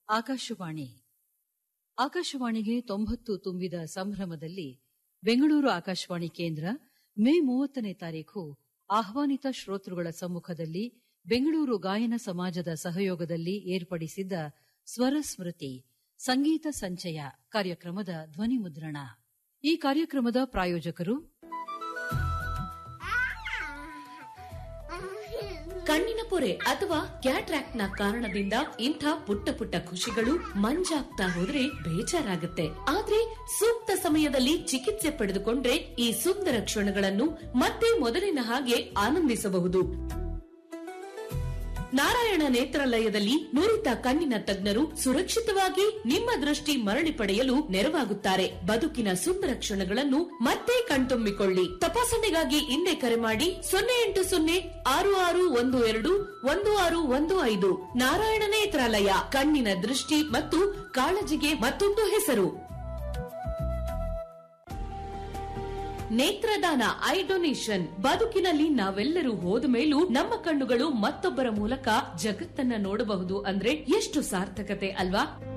ಆಕಾಶವಾಣಿ ಆಕಾಶವಾಣಿಗೆ ತೊಂಬತ್ತು ತುಂಬಿದ ಸಂಭ್ರಮದಲ್ಲಿ ಬೆಂಗಳೂರು ಆಕಾಶವಾಣಿ ಕೇಂದ್ರ ಮೇ ಮೂವತ್ತನೇ ತಾರೀಖು ಆಹ್ವಾನಿತ ಶ್ರೋತೃಗಳ ಸಮ್ಮುಖದಲ್ಲಿ ಬೆಂಗಳೂರು ಗಾಯನ ಸಮಾಜದ ಸಹಯೋಗದಲ್ಲಿ ಏರ್ಪಡಿಸಿದ್ದ ಸ್ವರ ಸ್ಮೃತಿ ಸಂಗೀತ ಸಂಚಯ ಕಾರ್ಯಕ್ರಮದ ಧ್ವನಿ ಮುದ್ರಣ ಈ ಕಾರ್ಯಕ್ರಮದ ಪ್ರಾಯೋಜಕರು ಕಣ್ಣಿನ ಪೊರೆ ಅಥವಾ ಕ್ಯಾಟ್ರಾಕ್ಟ್ ನ ಕಾರಣದಿಂದ ಇಂಥ ಪುಟ್ಟ ಪುಟ್ಟ ಖುಷಿಗಳು ಮಂಜಾಗ್ತಾ ಹೋದ್ರೆ ಬೇಜಾರಾಗುತ್ತೆ ಆದ್ರೆ ಸೂಕ್ತ ಸಮಯದಲ್ಲಿ ಚಿಕಿತ್ಸೆ ಪಡೆದುಕೊಂಡ್ರೆ ಈ ಸುಂದರ ಕ್ಷಣಗಳನ್ನು ಮತ್ತೆ ಮೊದಲಿನ ಹಾಗೆ ಆನಂದಿಸಬಹುದು ನಾರಾಯಣ ನೇತ್ರಾಲಯದಲ್ಲಿ ನುರಿತ ಕಣ್ಣಿನ ತಜ್ಞರು ಸುರಕ್ಷಿತವಾಗಿ ನಿಮ್ಮ ದೃಷ್ಟಿ ಮರಳಿ ಪಡೆಯಲು ನೆರವಾಗುತ್ತಾರೆ ಬದುಕಿನ ಸುಂದರ ಕ್ಷಣಗಳನ್ನು ಮತ್ತೆ ಕಣ್ತುಂಬಿಕೊಳ್ಳಿ ತಪಾಸಣೆಗಾಗಿ ಹಿಂದೆ ಕರೆ ಮಾಡಿ ಸೊನ್ನೆ ಎಂಟು ಸೊನ್ನೆ ಆರು ಆರು ಒಂದು ಎರಡು ಒಂದು ಆರು ಒಂದು ಐದು ನಾರಾಯಣ ನೇತ್ರಾಲಯ ಕಣ್ಣಿನ ದೃಷ್ಟಿ ಮತ್ತು ಕಾಳಜಿಗೆ ಮತ್ತೊಂದು ಹೆಸರು ನೇತ್ರದಾನ ಐ ಡೊನೇಷನ್ ಬದುಕಿನಲ್ಲಿ ನಾವೆಲ್ಲರೂ ಹೋದ ಮೇಲೂ ನಮ್ಮ ಕಣ್ಣುಗಳು ಮತ್ತೊಬ್ಬರ ಮೂಲಕ ಜಗತ್ತನ್ನ ನೋಡಬಹುದು ಅಂದ್ರೆ ಎಷ್ಟು ಸಾರ್ಥಕತೆ ಅಲ್ವಾ